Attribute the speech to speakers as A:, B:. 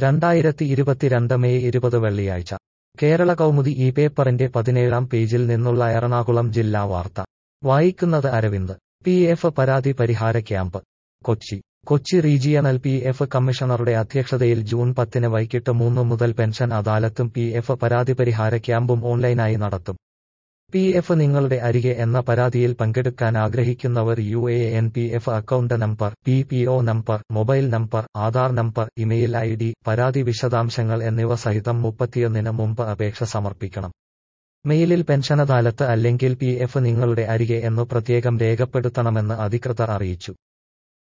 A: രണ്ടായിരത്തി ഇരുപത്തിരണ്ട് മെയ് ഇരുപത് വെള്ളിയാഴ്ച കേരള കൗമുദി ഈ പേപ്പറിന്റെ പതിനേഴാം പേജിൽ നിന്നുള്ള എറണാകുളം ജില്ലാ വാർത്ത വായിക്കുന്നത് അരവിന്ദ് പി എഫ് പരാതി പരിഹാര camp Kochi Kochi regional P F കമ്മീഷണറുടെ അധ്യക്ഷതയിൽ ജൂൺ പത്തിന് വൈകിട്ട് മൂന്ന് മുതൽ പെൻഷൻ അദാലത്തും പി എഫ് പരാതി പരിഹാര ക്യാമ്പും ഓൺലൈനായി നടത്തും പി എഫ് നിങ്ങളുടെ അരികെ എന്ന പരാതിയിൽ പങ്കെടുക്കാൻ ആഗ്രഹിക്കുന്നവർ U A N P F account number P P O number mobile number Aadhaar number email I D പരാതി വിശദാംശങ്ങൾ എന്നിവ സഹിതം മുപ്പത്തിയൊന്നിന് മുമ്പ് അപേക്ഷ സമർപ്പിക്കണം മെയിലിൽ പെൻഷൻ അദാലത്ത് അല്ലെങ്കിൽ പി എഫ് നിങ്ങളുടെ അരികെ എന്നു പ്രത്യേകം രേഖപ്പെടുത്തണമെന്ന് അധികൃതർ അറിയിച്ചു